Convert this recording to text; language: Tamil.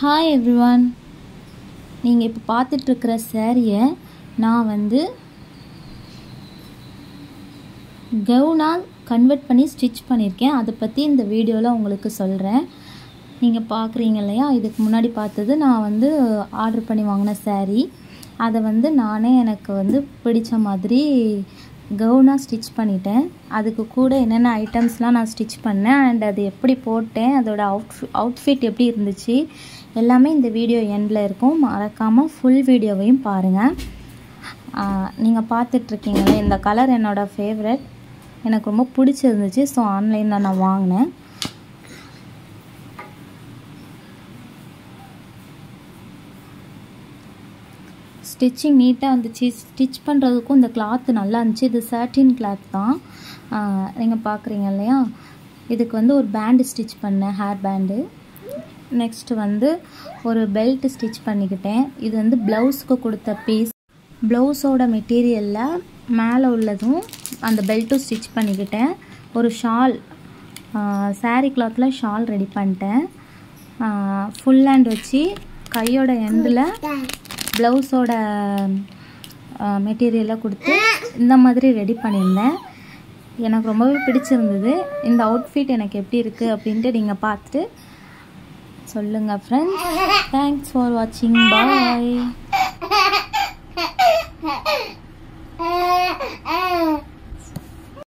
ஹாய் எவ்ரிவான் நீங்கள் இப்போ பார்த்துட்ருக்கிற சேரீயை நான் வந்து கவுனாக கன்வெர்ட் பண்ணி ஸ்டிச் பண்ணியிருக்கேன் அதை பற்றி இந்த வீடியோவில் உங்களுக்கு சொல்கிறேன் நீங்கள் பார்க்குறீங்க இல்லையா இதுக்கு முன்னாடி பார்த்தது நான் வந்து ஆர்டர் பண்ணி வாங்கின saree அதை வந்து நானே எனக்கு வந்து பிடிச்ச மாதிரி கவுனாக ஸ்டிச் பண்ணிட்டேன் அதுக்கு கூட என்னென்ன ஐட்டம்ஸ்லாம் நான் ஸ்டிச் பண்ணேன் அண்ட் அது எப்படி போட்டேன் அதோட அவுட் அவுட்ஃபிட் எப்படி இருந்துச்சு எல்லாமே இந்த வீடியோ எண்டில் இருக்கும் மறக்காமல் ஃபுல் வீடியோவையும் பாருங்கள் நீங்கள் பார்த்துட்ருக்கீங்களே இந்த கலர் என்னோடய ஃபேவரட் எனக்கு ரொம்ப பிடிச்சிருந்துச்சு ஸோ ஆன்லைனில் நான் வாங்கினேன் ஸ்டிச்சிங் நீட்டாக வந்துச்சு ஸ்டிச் பண்ணுறதுக்கும் இந்த கிளாத்து நல்லா இருந்துச்சு இது சர்டின் கிளாத் தான் நீங்கள் பார்க்குறீங்க இல்லையா இதுக்கு வந்து ஒரு பேண்டு ஸ்டிச் பண்ணேன் ஹேர் பேண்டு நெக்ஸ்ட்டு வந்து ஒரு பெல்ட் ஸ்டிச் பண்ணிக்கிட்டேன் இது வந்து ப்ளவுஸ்க்கு கொடுத்த பீஸ் ப்ளவுஸோட மெட்டீரியலில் மேலே உள்ளதும் அந்த பெல்ட்டும் ஸ்டிச் பண்ணிக்கிட்டேன் ஒரு ஷால் சாரீ கிளாத்தில் ஷால் ரெடி பண்ணிட்டேன் ஃபுல் ஹேண்ட் வச்சு கையோட எண்டில் ப்ளவுஸோட மெட்டீரியலை கொடுத்து இந்த மாதிரி ரெடி பண்ணியிருந்தேன் எனக்கு ரொம்பவே பிடிச்சிருந்தது இந்த அவுட்ஃபிட் எனக்கு எப்படி இருக்குது அப்படின்ட்டு நீங்கள் பார்த்துட்டு சொல்லுங்கள் ஃப்ரெண்ட்ஸ் தேங்க்ஸ் ஃபார் வாட்சிங் பாய்